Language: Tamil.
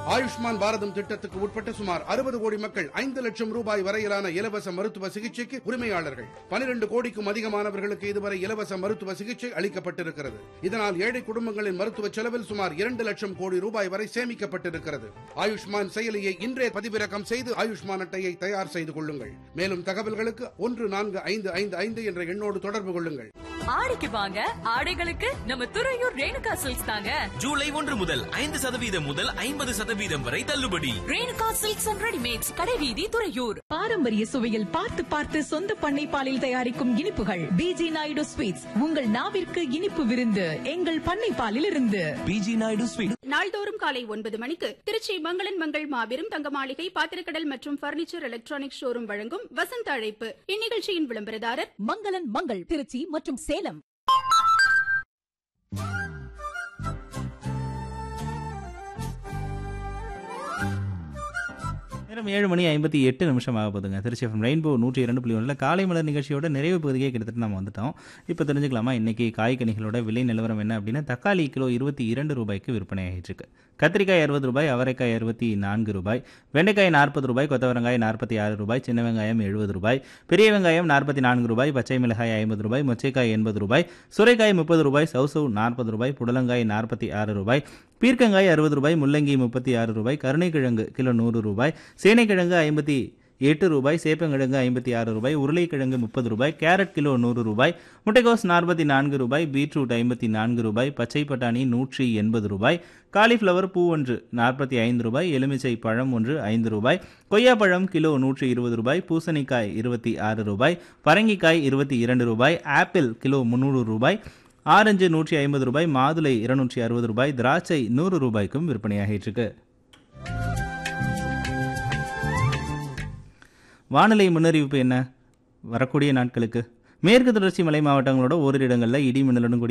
ஆயுஷ்மான் பாரதம் திட்டத்துக்கு உட்பட்ட சுமார் அறுபது கோடி மக்கள் ஐந்து லட்சம் ரூபாய் வரையிலான இலவச மருத்துவ சிகிச்சைக்கு உரிமையாளர்கள் பனிரெண்டு கோடிக்கும் அதிகமானவர்களுக்கு இதுவரை இலவச மருத்துவ சிகிச்சை அளிக்கப்பட்டிருக்கிறது இதனால் ஏழை குடும்பங்களின் மருத்துவ செலவில் சுமார் இரண்டு லட்சம் கோடி ரூபாய் வரை சேமிக்கப்பட்டிருக்கிறது ஆயுஷ்மான் செயலியை இன்றே பதிவிறக்கம் செய்து ஆயுஷ்மான் அட்டையை தயார் செய்து கொள்ளுங்கள் மேலும் தகவல்களுக்கு ஒன்று நான்கு ஐந்து ஐந்து ஐந்து என்ற எண்ணோடு தொடர்பு கொள்ளுங்கள் ஆடிக்கு வாங்க ஆடைகளுக்கு நம்ம துறையூர் ரேணுகா சில்க்ஸ் தாங்க ஜூலை ஒன்று முதல் ஐந்து சதவீதம் முதல் ஐம்பது சதவீதம் வரை தள்ளுபடி ரேணுகா சில்க்ஸ் அண்ட் ரெடிமேட்ஸ் கடைவீதி துறையூர் பாரம்பரிய சுவையில் பார்த்து பார்த்து சொந்த பண்ணை பாலில் தயாரிக்கும் இனிப்புகள் பிஜி நாயுடு ஸ்வீட்ஸ் உங்கள் நாவிற்கு இனிப்பு விருந்து எங்கள் பண்ணை பாலில் இருந்து பிஜி நாயுடு ஸ்வீட் நாள்தோறும் காலை ஒன்பது மணிக்கு திருச்சி மங்களன் மங்கள் மாபெரும் தங்க மாளிகை பாத்திரக்கடல் மற்றும் பர்னிச்சர் எலக்ட்ரானிக் ஷோரூம் வழங்கும் வசந்த அழைப்பு இந்நிகழ்ச்சியின் விளம்பரதாரர் மங்களன் மங்கள் திருச்சி மற்றும் சேலம் நேரம் ஏழு மணி ஐம்பத்தி எட்டு நிமிஷம் ஆக போகுதுங்க திருச்சி எஃப்எம் ரெயின்போ நூற்றி இரண்டு புள்ளி ஒன்றில் காலை மலர் நிகழ்ச்சியோட நிறைவு பகுதியே கிட்டத்தட்ட நம்ம வந்துட்டோம் இப்போ தெரிஞ்சுக்கலாமா இன்னைக்கு காய்கனிகளோட விலை நிலவரம் என்ன அப்படின்னா தக்காளி கிலோ இருபத்தி இரண்டு ரூபாய்க்கு விற்பனை ஆகிட்டு இருக்கு கத்திரிக்காய் அறுபது ரூபாய் அவரைக்காய் அறுபத்தி நான்கு ரூபாய் வெண்டைக்காய் நாற்பது ரூபாய் கொத்தவரங்காய் நாற்பத்தி ஆறு ரூபாய் சின்ன வெங்காயம் எழுபது ரூபாய் பெரிய வெங்காயம் நாற்பத்தி நான்கு ரூபாய் பச்சை மிளகாய் ஐம்பது ரூபாய் மொச்சைக்காய் எண்பது ரூபாய் சுரைக்காய் முப்பது ரூபாய் சவுசவு நாற்பது ரூபாய் புடலங்காய் நாற்பத்தி ஆறு ரூபாய் பீர்க்கங்காய் அறுபது ரூபாய் முள்ளங்கி முப்பத்தி ஆறு ரூபாய் கருணைக்கிழங்கு கிலோ நூறு ரூபாய் சேனைக்கிழங்கு ஐம்பத்தி எட்டு ரூபாய் சேப்பங்கிழங்கு ஐம்பத்தி ஆறு ரூபாய் உருளைக்கிழங்கு முப்பது ரூபாய் கேரட் கிலோ நூறு ரூபாய் முட்டைகோஸ் நாற்பத்தி நான்கு ரூபாய் பீட்ரூட் ஐம்பத்தி நான்கு ரூபாய் பச்சை பட்டாணி நூற்றி எண்பது ரூபாய் காலிஃப்ளவர் பூ ஒன்று நாற்பத்தி ஐந்து ரூபாய் எலுமிச்சை பழம் ஒன்று ஐந்து ரூபாய் கொய்யாப்பழம் கிலோ நூற்றி இருபது ரூபாய் பூசணிக்காய் இருபத்தி ஆறு ரூபாய் பரங்கிக்காய் இருபத்தி இரண்டு ரூபாய் ஆப்பிள் கிலோ முந்நூறு ரூபாய் ஆரஞ்சு நூற்றி ஐம்பது ரூபாய் மாதுளை இருநூற்றி அறுபது ரூபாய் திராட்சை நூறு ரூபாய்க்கும் விற்பனையாகிட்டு இருக்கு வானிலை முன்னறிவிப்பு என்ன வரக்கூடிய நாட்களுக்கு மேற்கு தொடர்ச்சி மலை மாவட்டங்களோட ஓரிரு இடங்களில் இடி மின்னலுடன் கூடிய